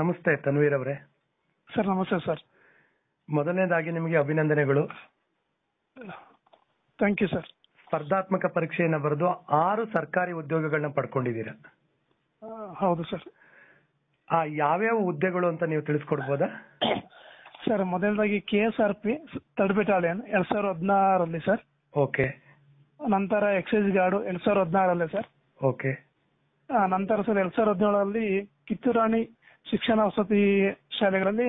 ನಮಸ್ತೆ ತನ್ವೀರ್ ಅವರೇ ಸರ್ ನಮಸ್ತೆ ಸರ್ ಮೊದಲನೇದಾಗಿ ನಿಮಗೆ ಅಭಿನಂದನೆಗಳು ಥ್ಯಾಂಕ್ ಯು ಸರ್ ಸ್ಪರ್ಧಾತ್ಮಕ ಪರೀಕ್ಷೆಯನ್ನ ಬರೆದು ಆರು ಸರ್ಕಾರಿ ಉದ್ಯೋಗಗಳನ್ನ ಪಡ್ಕೊಂಡಿದ್ದೀರಾ ಹೌದು ಸರ್ ಆ ಯಾವ್ಯಾವ ಹುದ್ದೆಗಳು ಅಂತ ನೀವು ತಿಳಿಸ್ಕೊಡ್ಬೋದಾ ಸರ್ ಮೊದಲದಾಗಿ K S R P third battalion ಎರಡ್ ಸಾವಿರದ ಹದಿನಾರಲ್ಲಿ ಸರ್ ಓಕೆ ನಂತರ ಎಕ್ಸೈಸ್ ಗಾರ್ಡು ಎರಡ್ ಸಾವಿರದ ಹದಿನಾರರಲ್ಲಿ ಸರ್ ಓಕೆ ಆ, ನಂತರ ಸರ್ ಎರಡ್ ಸಾವಿರದ ಹದಿನೇಳರಲ್ಲಿ ಕಿತ್ತೂರಾಣಿ ಶಿಕ್ಷಣ ವಸತಿ ಶಾಲೆಗಳಲ್ಲಿ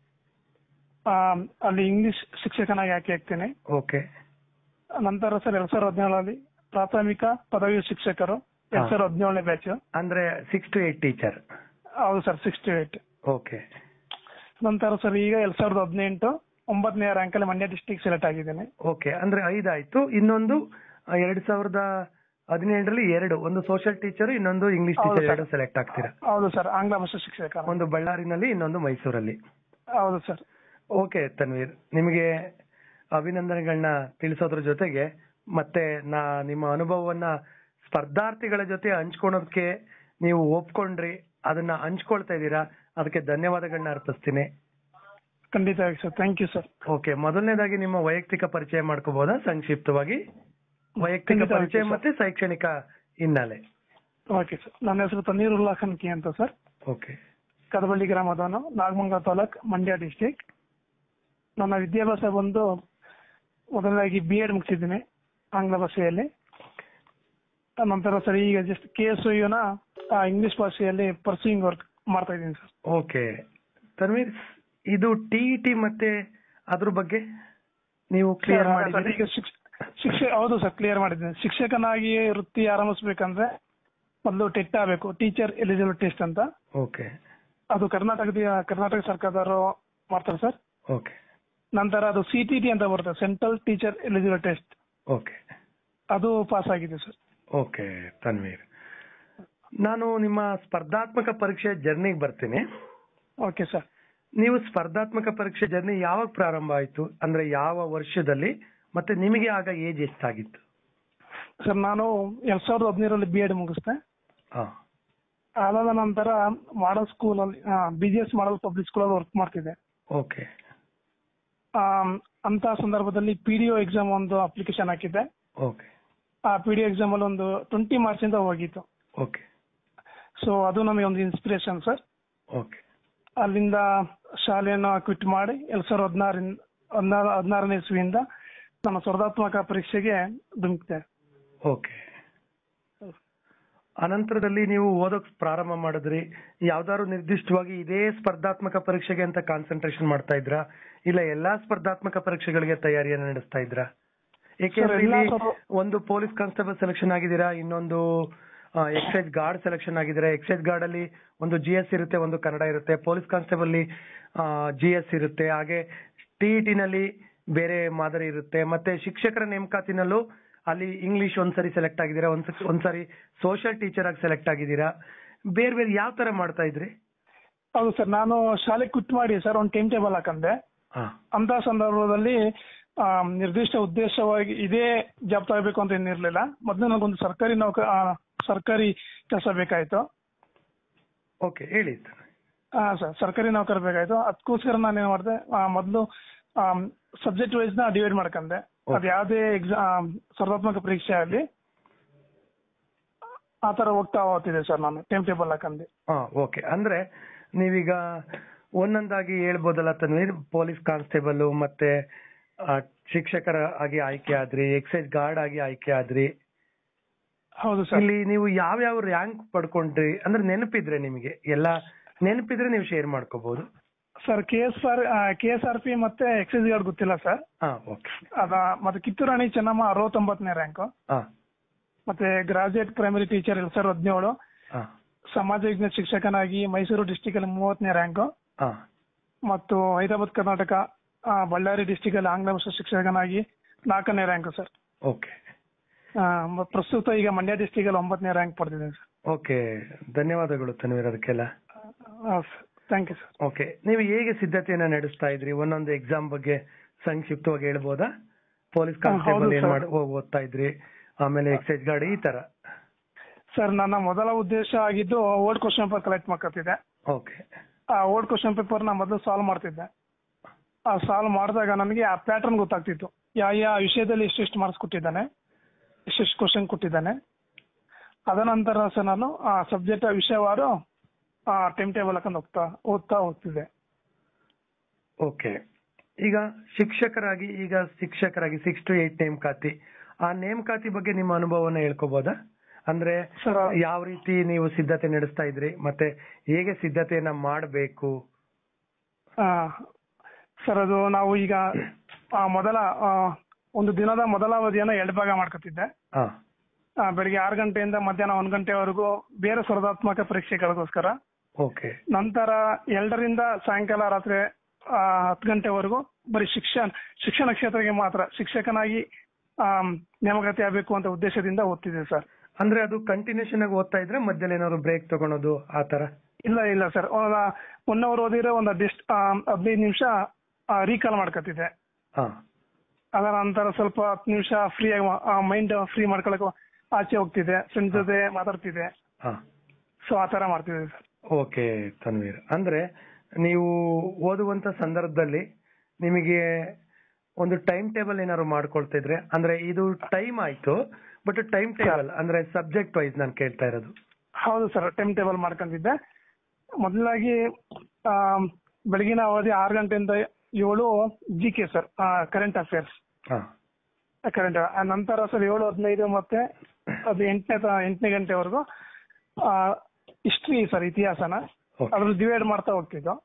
ಆ, ಅಲ್ಲಿ ಇಂಗ್ಲಿಷ್ ಶಿಕ್ಷಕನಾಗಿ ಆಯ್ಕೆ ಆಗ್ತೇನೆ ಓಕೆ ನಂತರ ಸರ್ ಎರಡ್ ಸಾವಿರದ ಹದಿನೇಳರಲ್ಲಿ ಪ್ರಾಥಮಿಕ ಪದವಿ ಶಿಕ್ಷಕರು ಎರಡ್ ಹಾ. ಸಾವಿರದ ಹದಿನೇಳನೇ ಬ್ಯಾಚ್ ಅಂದ್ರೆ ಸಿಕ್ಸ್ ಟು ಏಟ್ ಟೀಚರ್ ಹೌದು ಸರ್ ಸಿಕ್ಸ್ಟಿ ಏಟ್ ಓಕೆ ನಂತರ ಸರ್ ಈಗ ಎರಡ್ ಸಾವಿರದ ಹದಿನೆಂಟು ಒಂಬತ್ತನೇ ರ್ಯಾಂಕ್ ಅಲ್ಲಿ ಮಂಡ್ಯ ಡಿಸ್ಟಿಕ್ ಸೆಲೆಕ್ಟ್ ಆಗಿದ್ದೇನೆ ಓಕೆ ಅಂದ್ರೆ ಐದಾಯ್ತು ಇನ್ನೊಂದು ಆ, ಎರಡ್ ಸಾವಿರದ ಹದಿನೇಳರಲ್ಲಿ ಎರಡು ಒಂದು ಸೋಷಿಯಲ್ ಟೀಚರ್ ಇನ್ನೊಂದು ಇಂಗ್ಲಿಷ್ ಹೌದು ಟೀಚರ್ ಸರ್. ಎರಡು ಸೆಲೆಕ್ಟ್ ಆಗ್ತೀರಾ ಹೌದು ಸರ್ ಆಂಗ್ಲ ಭಾಷಾ ಶಿಕ್ಷಕ ಒಂದು ಬಳ್ಳಾರಿನಲ್ಲಿ ಇನ್ನೊಂದು ಮೈಸೂರಲ್ಲಿ ಹೌದು ಸರ್ ಓಕೆ ತನ್ವೀರ್ ನಿಮಗೆ ಅಭಿನಂದನೆಗಳನ್ನ ತಿಳಿಸೋದ್ರ ಜೊತೆಗೆ ಮತ್ತೆ ನಾ ನಿಮ್ಮ ಅನುಭವವನ್ನ ಸ್ಪರ್ಧಾರ್ಥಿಗಳ ಜೊತೆ ಹಂಚ್ಕೊಳೋದಕ್ಕೆ ನೀವು ಒಪ್ಕೊಂಡ್ರಿ ಅದನ್ನ ಹಂಚ್ಕೊಳ್ತಾ ಇದ್ದೀರಾ ಅದಕ್ಕೆ ಧನ್ಯವಾದಗಳನ್ನ ಅರ್ಪಿಸ್ತೀನಿ ಖಂಡಿತವಾಗಿ sir thank you sir okay ಮೊದಲನೇದಾಗಿ ನಿಮ್ಮ ವೈಯಕ್ತಿಕ ಪರಿಚಯ ಮಾಡ್ಕೋಬಹುದಾ ಸಂಕ್ಷಿಪ್ತವಾಗಿ ವೈಯಕ್ತಿಕ ಖಂಡಿತವಾಗಿ ಪರಿಚಯ ಸರ್. ಮತ್ತೆ ಶೈಕ್ಷಣಿಕ ಹಿನ್ನೆಲೆ ಓಕೆ ಸರ್ ನನ್ನ ಹೆಸರು ತಣ್ಣೀರುಲ್ಲಾ ಖನ್ಕಿ ಅಂತ ಸರ್ ಓಕೆ ಕದಬಳ್ಳಿ ಗ್ರಾಮದವನು ನಾಗಮಂಗಲ ತಾಲೂಕ್ ಮಂಡ್ಯ ಡಿಸ್ಟಿಕ್ ನನ್ನ ವಿದ್ಯಾಭ್ಯಾಸ ಬಂದು ಮೊದಲನೇದಾಗಿ ಬಿ ಎಡ್ ಮುಗಿಸಿದ್ದೀನಿ ಆಂಗ್ಲ ಭಾಷೆಯಲ್ಲಿ ನಂತರ ಸರ್ ಈಗ ಜಸ್ಟ್ ಕೆ ಎಸ್ ಯುನ ಇಂಗ್ಲಿಷ್ ಭಾಷೆಯಲ್ಲಿ ಪರ್ಸೂಯಿಂಗ್ ವರ್ಕ್ ಮಾಡ್ತಾ ಇದ್ದೀನಿ ಸರ್ ಓಕೆ ತನ್ವೀರ್ ಇದು ಟಿ ಮತ್ತೆ ಅದ್ರ ಬಗ್ಗೆ ನೀವು ಕ್ಲಿಯರ್ ಸರ್, ಮಾಡಿದ್ದೀರಿ ಈಗ ಶಿಕ್ಷ- ಶಿಕ್ಷೆ ಹೌದು ಸರ್ ಕ್ಲಿಯರ್ ಮಾಡಿದ್ದೀನಿ ಶಿಕ್ಷಕನಾಗಿ ವೃತ್ತಿ ಆರಂಭಿಸ್ಬೇಕಂದ್ರೆ ಮೊದಲು ಟೆಟ್ ಆಗಬೇಕು ಟೀಚರ್ ಎಲಿಜಿಬಲ್ ಟೆಸ್ಟ್ ಅಂತ ಓಕೆ ಅದು ಕರ್ನಾಟಕದ ಕರ್ನಾಟಕ ಸರ್ಕಾರದವರು ಮಾಡ್ತಾರೆ ಸರ್ ಓಕೆ ನಂತರ ಅದು ಸಿ ಟಿ ಟಿ ಅಂತ ಬರುತ್ತೆ central teacher eligible test okay ಅದು ಪಾಸ್ ಆಗಿದೆ ಸರ್ ಓಕೆ ತನ್ವೀರ್ ನಾನು ನಿಮ್ಮ ಸ್ಪರ್ಧಾತ್ಮಕ ಪರೀಕ್ಷೆ ಜರ್ನಿಗೆ ಬರ್ತೀನಿ ಓಕೆ ಸರ್ ನೀವು ಸ್ಪರ್ಧಾತ್ಮಕ ಪರೀಕ್ಷೆ ಜರ್ನಿ ಯಾವಾಗ ಪ್ರಾರಂಭ ಆಯ್ತು ಅಂದ್ರೆ ಯಾವ ವರ್ಷದಲ್ಲಿ ಮತ್ತೆ ನಿಮಗೆ ಆಗ ಏಜ್ ಎಷ್ಟಾಗಿತ್ತು ಸರ್ ನಾನು ಎರಡ್ ಸಾವಿರದ ಹದಿನೈದರಲ್ಲಿ ಬಿ ಎಡ್ ಮುಗಿಸ್ದೆ ಹಾ ಅದಾದ ನಂತರ ಮಾಡಲ್ ಸ್ಕೂಲ್ ಅಲ್ಲಿ B G S model public school ಅಲ್ಲಿ ವರ್ಕ್ ಮಾಡ್ತಿದ್ದೆ ಓಕೆ ಆಮ್, ಅಂತ ಸಂದರ್ಭದಲ್ಲಿ ಪಿ ಡಿ ಒ ಎಕ್ಸಾಮ್ ಒಂದು ಅಪ್ಲಿಕೇಶನ್ ಹಾಕಿದ್ದೆ ಓಕೆ ಆ ಪಿ ಡಿ ಎಕ್ಸಾಮ್ ಅಲ್ಲಿ ಒಂದು ಟ್ವೆಂಟಿ ಮಾರ್ಕ್ಸ್ ಇಂದ ಹೋಗಿತ್ತು ಓಕೆ ಸೊ ಅದು ನಮಗೆ ಒಂದು ಇನ್ಸ್ಪಿರೇಷನ್ ಸರ್ ಓಕೆ ಅಲ್ಲಿಂದ ಶಾಲೆಯನ್ನು ಕ್ವಿಟ್ ಮಾಡಿ ಎರಡ್ ಸಾವಿರದ ಹದಿನಾರಿಂದ ಹದಿನಾರು ಹದಿನಾರನೇ ಇಸ್ವಿಯಿಂದ ನನ್ನ ಸ್ಪರ್ಧಾತ್ಮಕ ಪರೀಕ್ಷೆಗೆ ಧುಮುಕ್ತೆ ಓಕೆ ಅನಂತರದಲ್ಲಿ ನೀವು ಓದೋಕ್ ಪ್ರಾರಂಭ ಮಾಡಿದ್ರಿ ಯಾವ್ದಾದ್ರು ನಿರ್ದಿಷ್ಟವಾಗಿ ಇದೇ ಸ್ಪರ್ಧಾತ್ಮಕ ಪರೀಕ್ಷೆಗೆ ಅಂತ ಕಾನ್ಸಂಟ್ರೇಷನ್ ಮಾಡ್ತಾ ಇದ್ರಾ ಇಲ್ಲ ಎಲ್ಲಾ ಸ್ಪರ್ಧಾತ್ಮಕ ಪರೀಕ್ಷೆಗಳಿಗೆ ತಯಾರಿಯನ್ನು ನಡೆಸ್ತಾ ಇದ್ರಾ ಏಕೆಂದ್ರೆ ಎಲ್ಲಾ ಇಲ್ಲಿ ಸ್ವಲ್ಪ- ಒಂದು ಪೊಲೀಸ್ ಕಾನ್ಸ್ಟೇಬಲ್ ಸೆಲೆಕ್ಷನ್ ಆಗಿದ್ದೀರಾ ಇನ್ನೊಂದು ಎಕ್ಸೈಸ್ ಗಾರ್ಡ್ ಸೆಲೆಕ್ಷನ್ ಆಗಿದ್ದೀರಾ ಎಕ್ಸೈಸ್ ಗಾರ್ಡ್ ಅಲ್ಲಿ ಒಂದು ಜಿ ಎಸ್ ಇರುತ್ತೆ ಒಂದು ಕನ್ನಡ ಇರುತ್ತೆ ಪೊಲೀಸ್ ಕಾನ್ಸ್ಟೇಬಲ್ ಅಲ್ಲಿ ಜಿ ಎಸ್ ಇರುತ್ತೆ ಹಾಗೆ ಟಿಇಟಿ ನಲ್ಲಿ ಬೇರೆ ಮಾದರಿ ಇರುತ್ತೆ ಮತ್ತೆ ಶಿಕ್ಷಕರ ನೇಮಕಾತಿನಲ್ಲೂ ಅಲ್ಲಿ ಇಂಗ್ಲಿಷ್ ಒಂದ್ಸರಿ ಸೆಲೆಕ್ಟ್ ಆಗಿದ್ದೀರಾ ಒಂದ್ ಒಂದ್ಸರಿ ಸೋಷಿಯಲ್ ಟೀಚರ್ ಆಗಿ ಸೆಲೆಕ್ಟ್ ಆಗಿದ್ದೀರಾ ಬೇರೆ ಬೇರೆ ಯಾವ ತರ ಮಾಡ್ತಾ ಇದ್ರಿ ಹೌದು ಸರ್ ನಾನು ಶಾಲೆ ಕ್ವಿಟ್ ಮಾಡಿ ಸರ್ ಒಂದು ಟೈಮ್ ಟೇಬಲ್ ಹಾಕಂದೆ ಹಾ ಅಂತ ಸಂದರ್ಭದಲ್ಲಿ ಆ, ನಿರ್ದಿಷ್ಟ ಉದ್ದೇಶವಾಗಿ ಇದೇ ಜಾಬ್ ತಗೋಬೇಕು ಅಂತ ಏನಿರ್ಲಿಲ್ಲ ಮೊದಲು ನನಗೊಂದು ಸರ್ಕಾರಿ ನೌಕ ಆ, ಸರ್ಕಾರಿ ಕೆಲಸ ಬೇಕಾಯ್ತು ಓಕೆ ಹೇಳಿ ಹಾ ಸರ್ ಸರ್ಕಾರಿ ನೌಕರ ಬೇಕಾಯ್ತು ಅದಕ್ಕೋಸ್ಕರ ನಾನು ಏನ್ ಮಾಡಿದೆ ಮೊದಲು ಸಬ್ಜೆಕ್ಟ್ ವೈಸ್ ನ ಡಿವೈಡ್ ಮಾಡ್ಕೊಂಡೆ Okay. ಅದು ಯಾವುದೇ ಎಕ್ಸಾಮ್ ಸ್ಪರ್ಧಾತ್ಮಕ ಪರೀಕ್ಷೆ ಆಗಲಿ ಆ ತರ ಹೋಗ್ತಾ ಹೋಗ್ತಿದೆ ಸರ್ ನಾನು ಟೈಮ್ ಟೇಬಲ್ ಹಾಕಂಡೆ ಹಾ ಓಕೆ ಅಂದ್ರೆ ನೀವೀಗ ಒಂದೊಂದಾಗಿ ಹೇಳ್ಬೋದಲ್ಲ ತನ್ವೀರ್ ಪೊಲೀಸ್ ಕಾನ್ಸ್ಟೇಬಲ್ ಮತ್ತೆ ಆ, ಶಿಕ್ಷಕರ ಆಗಿ ಆಯ್ಕೆ ಆದ್ರಿ ಎಕ್ಸೈಸ್ ಗಾರ್ಡ್ ಆಗಿ ಆಯ್ಕೆ ಆದ್ರಿ ಹೌದು ಸರ್ ಇಲ್ಲಿ ನೀವು ಯಾವ ಯಾವ ರ್ಯಾಂಕ್ ಪಡ್ಕೊಂಡ್ರಿ ಅಂದ್ರೆ ನೆನಪಿದ್ರೆ ನಿಮಗೆ ಎಲ್ಲ ನೆನಪಿದ್ರೆ ನೀವು ಶೇರ್ ಮಾಡ್ಕೋಬಹುದು sir K S R K S R P ಮತ್ತೆ ಎಕ್ಸೈಸ್ ಗಾರ್ಡ್ ಗೊತ್ತಿಲ್ಲ ಸರ್ ಹಾ ಓಕೆ ಅದ ಮತ್ತೆ ಕಿತ್ತೂರಾಣಿ ಚೆನ್ನಮ್ಮ ಅರವತ್ತೊಂಬತ್ತನೇ ರ್ಯಾಂಕ್ ಹಾ ಮತ್ತೆ ಗ್ರಾಜುಯೇಟ್ ಪ್ರೈಮರಿ ಟೀಚರ್ ಎರಡ್ ಸಾವಿರದ ಹದಿನೇಳು ಹಾ ಸಮಾಜ ವಿಜ್ಞಾನ ಶಿಕ್ಷಕನಾಗಿ ಮೈಸೂರು ಡಿಸ್ಟಿಕ್ ಅಲ್ಲಿ ಮೂವತ್ತನೇ ರ್ಯಾಂಕ್ ಹಾ ಮತ್ತು ಹೈದರಾಬಾದ್ ಕರ್ನಾಟಕ ಆ, ಬಳ್ಳಾರಿ ಡಿಸ್ಟಿಕ್ ಅಲ್ಲಿ ಆಂಗ್ಲ ಭಾಷಾ ಶಿಕ್ಷಕನಾಗಿ ನಾಲ್ಕನೇ ರ್ಯಾಂಕ್ ಸರ್ ಓಕೆ ಆ, ಮ- ಪ್ರಸ್ತುತ ಈಗ ಮಂಡ್ಯ ಡಿಸ್ಟಿಕ್ ಅಲ್ಲಿ ಒಂಬತ್ತನೇ ರ್ಯಾಂಕ್ ಪಡೆದಿದ್ದೀನಿ ಸರ್ ಓಕೆ ಧನ್ಯವಾದಗಳು ತನ್ವೀರ್ ಅದಕ್ಕೆಲ್ಲ ಥ್ಯಾಂಕ್ ಯು ಸರ್ ಓಕೆ ನೀವು ಹೇಗೆ ಸಿದ್ಧತೆಯನ್ನ ನಡೆಸ್ತಾ ಇದ್ರಿ ಒಂದೊಂದು ಎಕ್ಸಾಮ್ ಬಗ್ಗೆ ಸಂಕ್ಷಿಪ್ತವಾಗಿ ಹೇಳ್ಬೋದಾ ಪೊಲೀಸ್ ಹಾ, ಹೌದು ಕಾನ್ಸ್ಟೇಬಲ್ ಏನ್ ಸರ್. ಮಾಡಿ ಓ- ಓದ್ತಾ ಇದ್ರಿ ಆಮೇಲೆ ಎಕ್ಸೈಸ್ ಗಾರ್ಡ್ ಈ ತರ ಸರ್ ನನ್ನ ಮೊದಲ ಉದ್ದೇಶ ಆಗಿದ್ದು ಓಲ್ಡ್ ಕ್ವಶನ್ ಪೇಪರ್ ಕಲೆಕ್ಟ್ ಮಾಡ್ಕೊತಿದ್ದೆ ಓಕೆ ಆ ಓಲ್ಡ್ ಕ್ವಶನ್ ಪೇಪರ್ನ ಮೊದಲು ಸಾಲ್ವ್ ಮಾಡ್ತಿದ್ದೆ ಆ ಸಾಲ್ವ್ ಮಾಡಿದಾಗ ನನಗೆ ಆ ಪ್ಯಾಟರ್ನ್ ಗೊತ್ತಾಗ್ತಿತ್ತು ಯಾವ ಯಾವ ವಿಷಯದಲ್ಲಿ ಎಷ್ಟೆಷ್ಟು ಮಾರ್ಕ್ಸ್ ಕೊಟ್ಟಿದ್ದಾನೆ ಎಷ್ಟೆಷ್ಟು ಕ್ವಶನ್ ಕೊಟ್ಟಿದ್ದಾನೆ ಅದನಂತರ ಸಹ ನಾನು ಆ ಸಬ್ಜೆಕ್ಟ್ ವಿಷಯವಾರು ಟೈಮ್ ಟೇಬಲ್ ಹಾಕೊಂಡು ಹೋಗ್ತಾ ಓದ್ತಾ ಹೋಗ್ತಿದ್ದೆ ಓಕೆ ಈಗ ಶಿಕ್ಷಕರಾಗಿ ಈಗ ಶಿಕ್ಷಕರಾಗಿ ಸಿಕ್ಸ್ ಟು ಏಟ್ ನೇಮಕಾತಿ ಆ ನೇಮಕಾತಿ ಬಗ್ಗೆ ನಿಮ್ಮ ಅನುಭವನ ಹೇಳ್ಕೋಬಹುದಾ ಅಂದ್ರೆ ಸರ್ ಯಾವ ರೀತಿ ನೀವು ಸಿದ್ಧತೆ ನಡೆಸ್ತಾ ಇದ್ರಿ ಮತ್ತೆ ಹೇಗೆ ಸಿದ್ಧತೆಯನ್ನ ಮಾಡಬೇಕು ಸರ್ ಅದು ನಾವು ಈಗ ಆ, ಮೊದಲ ಆ, ಒಂದು ದಿನದ ಮೊದಲ ಅವಧಿಯನ್ನ ಎರಡು ಭಾಗ ಮಾಡ್ಕೊತಿದ್ದೆ ಹಾ ಆ, ಬೆಳಿಗ್ಗೆ ಆರು ಗಂಟೆಯಿಂದ ಮಧ್ಯಾಹ್ನ ಒಂದು ಗಂಟೆವರೆಗೂ ಬೇರೆ ಸ್ಪರ್ಧಾತ್ಮಕ ಪರೀಕ್ಷೆಗಳಿಗೋಸ್ಕರ ಓಕೆ ನಂತರ ಎರಡರಿಂದ ಸಾಯಂಕಾಲ ರಾತ್ರಿ ಆ, ಹತ್ತು ಗಂಟೆವರೆಗೂ ಬರೀ ಶಿಕ್ಷಣ ಶಿಕ್ಷಣ ಕ್ಷೇತ್ರಕ್ಕೆ ಮಾತ್ರ ಶಿಕ್ಷಕನಾಗಿ ಆಮ್, ನೇಮಕಾತಿ ಆಗಬೇಕು ಅಂತ ಉದ್ದೇಶದಿಂದ ಓದ್ತಿದ್ದೆ ಸರ್ ಅಂದ್ರೆ ಅದು ಕಂಟಿನ್ಯೂಷನ್ ಆಗಿ ಓದ್ತಾ ಇದ್ರೆ ಮಧ್ಯದಲ್ಲಿ ಏನಾದ್ರು ಬ್ರೇಕ್ ತಗೊಳೋದು ಆ ತರ ಇಲ್ಲ ಇಲ್ಲ ಸರ್ ಒನ್ ಅವರ್ ಓದಿದ್ರೆ ಒಂದು ಅದೆಷ್ಟು ಹದಿನೈದು ನಿಮಿಷ ರೀಕಾಲ್ ಮಾಡ್ಕೊತಿದ್ದೆ ಹಾ ಅದರ ನಂತರ ಸ್ವಲ್ಪ ಹತ್ತು ನಿಮಿಷ ಫ್ರೀ ಆಗಿ ಮೈಂಡ್ ಫ್ರೀ ಮಾಡ್ಕೊಳಕ್ ಆಚೆ ಹೋಗ್ತಿದ್ದೆ ಫ್ರೆಂಡ್ಸ್ ಜೊತೆ ಮಾತಾಡ್ತಿದ್ದೆ ಹಾ ಸೊ ಆ ತರ ಮಾಡ್ತಿದ್ದೆ ಸರ್ ಓಕೆ ತನ್ವೀರ್ ಅಂದ್ರೆ ನೀವು ಓದುವಂತ ಸಂದರ್ಭದಲ್ಲಿ ನಿಮಗೆ ಒಂದು ಟೈಮ್ ಟೇಬಲ್ ಏನಾದ್ರು ಮಾಡ್ಕೊಳ್ತಾ ಇದ್ರೆ ಅಂದ್ರೆ ಇದು ಟೈಮ್ ಆಯ್ತು ಬಟ್ ಟೈಮ್ ಟೇಬಲ್ ಅಂದ್ರೆ ಸಬ್ಜೆಕ್ಟ್ ವೈಸ್ ನಾನು ಕೇಳ್ತಾ ಇರೋದು ಹೌದು ಸರ್ ಟೈಮ್ ಟೇಬಲ್ ಮಾಡ್ಕೊಂಡಿದ್ದೆ ಮೊದಲಾಗಿ ಆಮ್, ಬೆಳಗಿನ ಅವಧಿ ಆರು ಗಂಟೆಯಿಂದ ಏಳು G K sir current affairs ಹಾ ಕರೆಂಟ್ ನಂತರ ಸರ್ ಏಳು ಹದಿನೈದು ಮತ್ತೆ ಅದು ಎಂಟನೇ ಎಂಟನೇ ಗಂಟೆವರೆಗೂ ಹಿಸ್ಟ್ರಿ ಸರ್ ಇತಿಹಾಸನ Okay. ಅದ್ರಲ್ಲಿ ಡಿವೈಡ್ ಮಾಡ್ತಾ ಹೋಗ್ತಿದ್ದು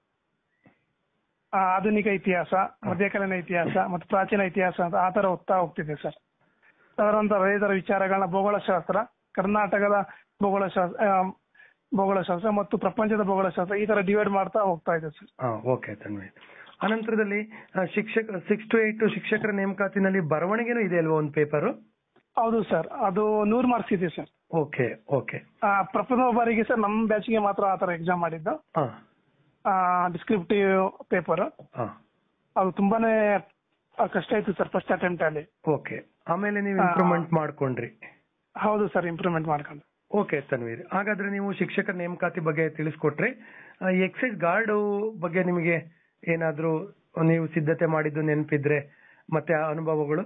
ಆ, ಆಧುನಿಕ ಇತಿಹಾಸ ಮಧ್ಯಕಾಲೀನ ಇತಿಹಾಸ ಮತ್ತು ಪ್ರಾಚೀನ ಇತಿಹಾಸ ಅಂತ ಆ ತರ ಓದ್ತಾ ಹೋಗ್ತಿದ್ದೆ ಸರ್ ಅದರಂತರ ರೈತರ ವಿಚಾರಗಳನ್ನ ಭೂಗೋಳಶಾಸ್ತ್ರ ಕರ್ನಾಟಕದ ಭೂಗೋಳಶಾಸ್ತ್ರ ಆ, ಭೂಗೋಳಶಾಸ್ತ್ರ ಮತ್ತು ಪ್ರಪಂಚದ ಭೂಗೋಳಶಾಸ್ತ್ರ ಈ ತರ ಡಿವೈಡ್ ಮಾಡ್ತಾ ಹೋಗ್ತಾ ಇದೆ ಸರ್ ಹಾ ಓಕೆ ತನ್ವೀರ್ ಅನಂತರದಲ್ಲಿ ಆ, ಶಿಕ್ಷಕ ಸಿಕ್ಸ್ ಟು ಏಟ್ ಶಿಕ್ಷಕರ ನೇಮಕಾತಿನಲ್ಲಿ ಬರವಣಿಗೆನೂ ಇದೆ ಅಲ್ವಾ ಒಂದು ಪೇಪರ್ ಹೌದು ಸರ್ ಅದು ನೂರು ಮಾರ್ಕ್ಸ್ ಇದೆ ಸರ್ ಓಕೆ ಓಕೆ ಆ, ಪ್ರಥಮ ಬಾರಿಗೆ ಸರ್ ನಮ್ಮ ಬ್ಯಾಚ್ಗೆ ಮಾತ್ರ ಆ ತರ ಎಕ್ಸಾಮ್ ಮಾಡಿದ್ದು ಹಾ ಡಿಸ್ಕ್ರಿಪ್ಟಿವ್ ಪೇಪರ್ ಹಾ ಅದು ತುಂಬಾನೇ ಆ, ಕಷ್ಟ ಇತ್ತು ಸರ್ ಫಸ್ಟ್ ಅಟೆಂಪ್ಟ್ ಅಲ್ಲಿ ಓಕೆ ಆಮೇಲೆ ನೀವು ಹಾ. ಇಂಪ್ರೂವ್ಮೆಂಟ್ ಮಾಡ್ಕೊಂಡ್ರಿ ಹೌದು ಸರ್ ಇಂಪ್ರೂವ್ಮೆಂಟ್ ಮಾಡ್ಕೊಂಡು ಓಕೆ ತನ್ವೀರ್ ಹಾಗಾದ್ರೆ ನೀವು ಶಿಕ್ಷಕರ ನೇಮಕಾತಿ ಬಗ್ಗೆ ತಿಳಿಸ್ಕೊಟ್ರಿ ಎಕ್ಸೈಸ್ ಗಾರ್ಡ್ ಬಗ್ಗೆ ನಿಮಗೆ ಏನಾದ್ರೂ ನೀವು ಸಿದ್ಧತೆ ಮಾಡಿದ್ದು ನೆನಪಿದ್ರೆ ಮತ್ತೆ ಆ ಅನುಭವಗಳು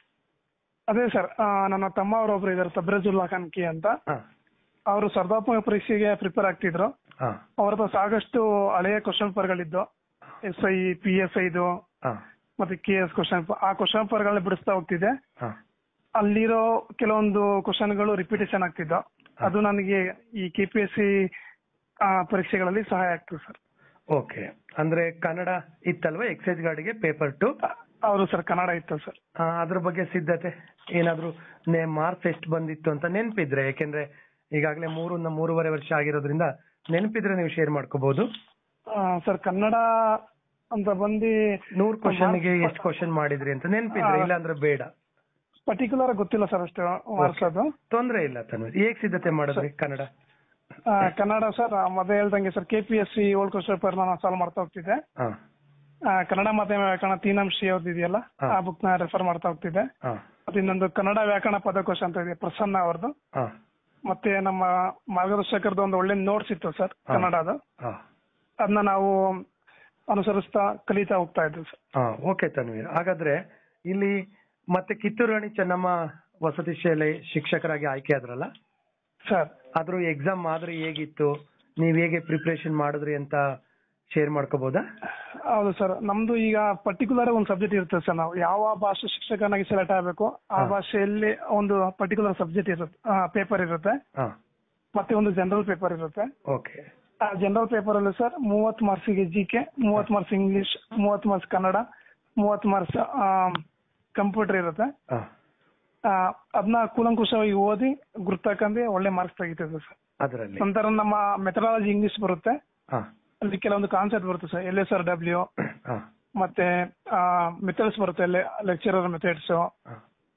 ಅದೇ ಸರ್ ನನ್ನ ತಮ್ಮ ಅವರೊಬ್ರು ಇದಾರೆ ತಬ್ರಜುಲ್ಲಾ ಖಾನ್ ಕಿ ಅಂತ ಹಾ ಅವರು ಸ್ಪರ್ಧಾತ್ಮಕ ಪರೀಕ್ಷೆಗೆ ಪ್ರಿಪೇರ್ ಆಗ್ತಿದ್ರು ಹಾ ಅವ್ರ ಹತ್ರ ಸಾಕಷ್ಟು ಹಳೆಯ ಕ್ವಶನ್ ಪೇಪರ್ಗಳಿದ್ದು ಎಸ್ ಐ ಪಿ ಎಸ್ ಐದು ಹಾ ಮತ್ತೆ ಕೆ ಎಸ್ ಕ್ವಶನ್ ಆ ಕ್ವಶನ್ ಪೇಪರ್ಗಳನ್ನ ಬಿಡಿಸ್ತಾ ಹೋಗ್ತಿದ್ದೆ ಹಾ ಅಲ್ಲಿರೋ ಕೆಲವೊಂದು ಕ್ವಶನ್ಗಳು ರಿಪಿಟೇಷನ್ ಆಗ್ತಿದ್ದು ಅದು ನನಗೆ ಈ ಕೆ ಪಿ ಎಸ್ ಸಿ ಪರೀಕ್ಷೆಗಳಲ್ಲಿ ಸಹಾಯ ಆಗ್ತದೆ ಸರ್ ಓಕೆ ಅಂದ್ರೆ ಕನ್ನಡ ಇತ್ತಲ್ವಾ ಎಕ್ಸೈಸ್ ಗಾರ್ಡ್ಗೆ ಪೇಪರ್ ಟು ಹೌದು ಸರ್ ಕನ್ನಡ ಇತ್ತು ಸರ್ ಅದ್ರ ಬಗ್ಗೆ ಸಿದ್ಧತೆ ಏನಾದ್ರೂ ಮಾರ್ಕ್ಸ್ ಎಷ್ಟು ಬಂದಿತ್ತು ಅಂತ ನೆನಪಿದ್ರೆ ಯಾಕೆಂದ್ರೆ ಈಗಾಗಲೇ ಮೂರು ಮೂರುವರೆ ವರ್ಷ ಆಗಿರೋದ್ರಿಂದ ನೆನಪಿದ್ರೆ ನೀವು ಶೇರ್ ಮಾಡ್ಕೋಬಹುದು ಸರ್ ಕನ್ನಡ ಅಂತ ಬಂದು ನೂರ್ ಕ್ವಶನ್ಗೆ ಎಷ್ಟು ಕ್ವಶನ್ ಮಾಡಿದ್ರಿ ಅಂತ ನೆನಪಿದ್ರೆ ಇಲ್ಲ ಅಂದ್ರೆ ಬೇಡ ಪರ್ಟಿಕ್ಯುಲರ್ ಗೊತ್ತಿಲ್ಲ ಸರ್ ಅಷ್ಟು ಮಾರ್ಕ್ಸ್ ಅದು ತೊಂದ್ರೆ ಇಲ್ಲ ತನ್ವಿ ಹೇಗ್ ಸಿದ್ಧತೆ ಮಾಡಿದ್ರಿ ಕನ್ನಡ ಆ, ಕನ್ನಡ ಸರ್ ಮೊದಲು ಹೇಳ್ದಂಗೆ sir K P S C old question paper ನಾನು ಸಾಲ್ವ್ ಮಾಡ್ತಾ ಹೋಗ್ತಿದ್ದೆ ಹಾ ಆ, ಕನ್ನಡ ಮಾಧ್ಯಮ ವ್ಯಾಕರಣ ತೀನಂಶಿ ಅವ್ರದ್ದಿದೆಯಲ್ಲ ಹಾ. ಆ ಬುಕ್ ನ ರೆಫರ್ ಮಾಡ್ತಾ ಹೋಗ್ತಿದ್ದೆ ಹಾ ಮತ್ತೆ ಇನ್ನೊಂದು ಕನ್ನಡ ವ್ಯಾಕರಣ ಪದಕೋಶ ಅಂತ ಇದೆ ಪ್ರಸನ್ನ ಅವ್ರದ್ದು ಹಾ ಮತ್ತೆ ನಮ್ಮ ಮಾರ್ಗದರ್ಶಕರದ್ದು ಒಂದು ಒಳ್ಳೆ ನೋಟ್ಸ್ ಇತ್ತು ಸರ್ ಹಾ. ಕನ್ನಡದು ಹಾ ಅದನ್ನ ನಾವು ಅನುಸರಿಸ್ತಾ ಕಲಿತಾ ಹೋಗ್ತಾ ಇದ್ವಿ ಸರ್ ಹಾ ಓಕೆ ತನ್ವೀರ್ ಹಾಗಾದ್ರೆ ಇಲ್ಲಿ ಮತ್ತೆ ಕಿತ್ತೂರು ರಾಣಿ ಚೆನ್ನಮ್ಮ ವಸತಿ ಶಾಲೆ ಶಿಕ್ಷಕರಾಗಿ ಆಯ್ಕೆ ಆದ್ರಲ್ಲ ಸರ್ ಅದ್ರ ಎಕ್ಸಾಮ್ ಮಾದರಿ ಹೇಗಿತ್ತು ನೀವ್ ಹೇಗೆ ಪ್ರಿಪರೇಷನ್ ಮಾಡಿದ್ರಿ ಅಂತ ಶೇರ್ ಮಾಡ್ಕೋಬಹುದಾ ಹೌದು ಸರ್ ನಮ್ದು ಈಗ ಪರ್ಟಿಕ್ಯುಲರ್ ಒಂದು ಸಬ್ಜೆಕ್ಟ್ ಇರುತ್ತೆ ಸರ್ ನಾವು ಯಾವ ಭಾಷೆ ಶಿಕ್ಷಕನಾಗಿ ಸೆಲೆಕ್ಟ್ ಆಗಬೇಕು ಆ ಹಾ. ಭಾಷೆಯಲ್ಲಿ ಒಂದು ಪರ್ಟಿಕ್ಯುಲರ್ ಸಬ್ಜೆಕ್ಟ್ ಇರುತ್ತೆ ಪೇಪರ್ ಇರುತ್ತೆ ಹಾ ಮತ್ತೆ ಒಂದು ಜನರಲ್ ಪೇಪರ್ ಇರುತ್ತೆ ಓಕೆ ಆ ಜನರಲ್ ಪೇಪರ್ ಅಲ್ಲಿ ಸರ್ ಮೂವತ್ ಮಾರ್ಕ್ಸಿಗೆ ಜಿ ಕೆ ಮೂವತ್ ಮಾರ್ಕ್ಸ್ ಇಂಗ್ಲಿಷ್ ಮೂವತ್ ಮಾರ್ಕ್ಸ್ ಕನ್ನಡ ಮೂವತ್ ಮಾರ್ಕ್ಸ್ ಕಂಪ್ಯೂಟರ್ ಇರುತ್ತೆ ಹಾ ಆ, ಅದನ್ನ ಕೂಲಂಕುಷವಾಗಿ ಓದಿ ಗುರ್ತಾಕಂಡು ಒಳ್ಳೆ ಮಾರ್ಕ್ಸ್ ತೆಗಿತದೆ ಸರ್ ಅದರಲ್ಲಿ ನಂತರ ನಮ್ಮ ಮೆಥಡಾಲಜಿ ಇಂಗ್ಲಿಷ್ ಬರುತ್ತೆ ಹಾ ಅಲ್ಲಿ ಕೆಲವೊಂದು ಕಾನ್ಸೆಪ್ಟ್ ಬರುತ್ತೆ sir L S R W ಹಾ ಮತ್ತೆ ಮೆಥಡ್ಸ್ ಬರುತ್ತೆ ಲೆಕ್ಚರರ್ ಮೆಥಡ್ಸ್ ಹಾ